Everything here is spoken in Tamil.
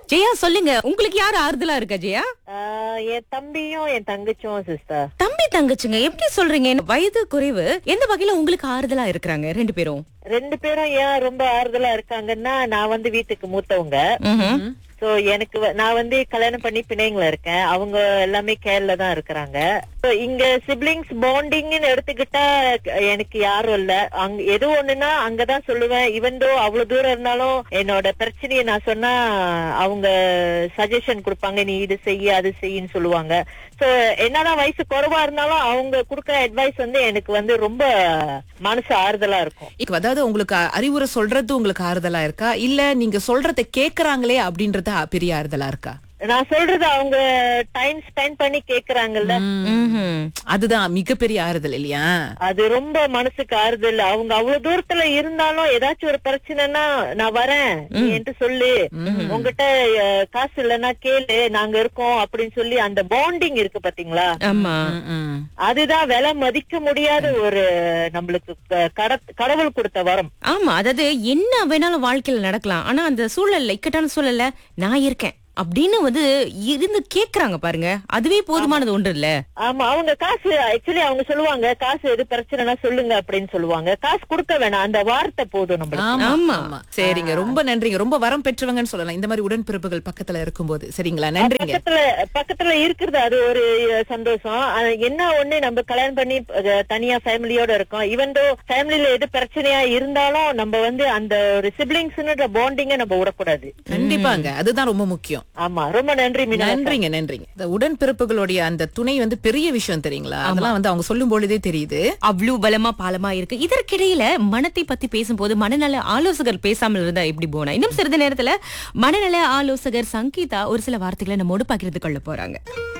ஜெயா சொல்லுங்க உங்களுக்கு யாரு ஆறுதலா இருக்கா ஜெயா ஆஹ் என் தம்பியும் என் தங்கச்சியும் சிஸ்டர் தம்பி தங்கச்சிங்க எப்படி சொல்றீங்க வயது குறைவு எந்த வகையில உங்களுக்கு ஆறுதலா இருக்கிறாங்க ரெண்டு பேரும் ரெண்டு பேரும் ஏன் ரொம்ப ஆறுதலா இருக்காங்கன்னா நான் வந்து வீட்டுக்கு மூத்தவங்க ம்ஹும். சோ எனக்கு வ- நான் வந்து கல்யாணம் பண்ணி பிணைங்கள இருக்கேன் அவங்க எல்லாமே கேரள தான் இருக்கிறாங்க So, இங்க சிப்ளிங்ஸ் பாண்டிங்னு எடுத்துக்கிட்டா க- எனக்கு யாரும் இல்ல அங்க எது ஒண்ணுன்னா அங்கதான் சொல்லுவேன் இவன்தோ அவ்வளவு தூரம் இருந்தாலும் என்னோட பிரச்சனையை நான் சொன்னா அவங்க சஜஷன் கொடுப்பாங்க நீ இது செய்ய அது செய்யின்னு சொல்லுவாங்க சோ என்னதான் வயசு குறைவா இருந்தாலும் அவங்க கொடுக்குற அட்வைஸ் வந்து எனக்கு வந்து ரொம்ப மனசு ஆறுதலா இருக்கும் இப்ப அதாவது உங்களுக்கு அறிவுரை சொல்றது உங்களுக்கு ஆறுதலா இருக்கா இல்ல நீங்க சொல்றத கேக்குறாங்களே அப்படின்றது பெரிய ஆறுதலா இருக்கா நான் சொல்றது அவங்க டைம் ஸ்பெண்ட் பண்ணி கேக்குறாங்கல்ல ம்ஹும். அதுதான் மிகப்பெரிய ஆறுதல் இல்லையா அது ரொம்ப மனசுக்கு ஆறுதல் அவங்க அவ்வளவு தூரத்துல இருந்தாலும் ஏதாச்சும் ஒரு பிரச்சனைனா நான் வரேன் நீ என்கிட்ட சொல்லு உங்ககிட்ட அஹ், காசு இல்லைன்னா கேளு நாங்க இருக்கோம் அப்படின்னு சொல்லி அந்த பாண்டிங் இருக்கு பாத்தீங்களா ஆமா ம். அதுதான் விலை மதிக்க முடியாத ஒரு நம்மளுக்கு க- கட- கடவுள் கொடுத்த வரம் ஆமா அதாவது என்ன வேணாலும் வாழ்க்கையில நடக்கலாம் ஆனா அந்த சூழல்ல இக்கட்டான சூழல்ல நான் இருக்கேன் அப்படின்னு வந்து இருந்து கேக்குறாங்க பாருங்க அதுவே போதுமானது ஒன்று இல்ல ஆமா அவங்க காசு ஆக்சுவலி அவங்க சொல்லுவாங்க காசு எது பிரச்சனைனா சொல்லுங்க அப்படின்னு சொல்லுவாங்க காசு கொடுக்க வேணாம் அந்த வார்த்தை போதும் நம்மளுக்கு ஆமா ஆமா. ஆமா சரிங்க ரொம்ப நன்றிங்க ரொம்ப வரம் பெற்றவங்கன்னு சொல்லலாம் இந்த மாதிரி உடன்பிறப்புகள் பக்கத்துல இருக்கும்போது சரிங்களா நன்றிங்க பக்கத்துல பக்கத்துல இருக்கிறது அது ஒரு அஹ், சந்தோஷம் ஆனா என்ன ஒண்ணு நம்ம கல்யாணம் பண்ணி அஹ், தனியா ஃபேமிலியோட இருக்கோம் ஈவன் தோ ஃபேமிலில எது பிரச்சனையா இருந்தாலும் நம்ம வந்து அந்த ஒரு சிப்ளிங்ஸ்ன்ற பாண்டிங்க நம்ம விடக்கூடாது கண்டிப்பாங்க அதுதான் ரொம்ப முக்கியம் ஆமா ரொம்ப நன்றி மீனா நன்றிங்க நன்றிங்க இந்த உடன்பிறப்புகளுடைய அந்த துணை வந்து பெரிய விஷயம் தெரியுங்களா அதெல்லாம் வந்து அவங்க சொல்லும் பொழுதே தெரியுது அவ்வளவு பலமா பாலமா இருக்கு இதற்கிடையில மனத்தை பத்தி பேசும்போது மனநல ஆலோசகர் பேசாமல் இருந்தா எப்படி போனா இன்னும் சிறிது நேரத்துல மனநல ஆலோசகர் சங்கீதா ஒரு சில வார்த்தைகளை நம்மோடு பகிர்ந்து கொள்ள போறாங்க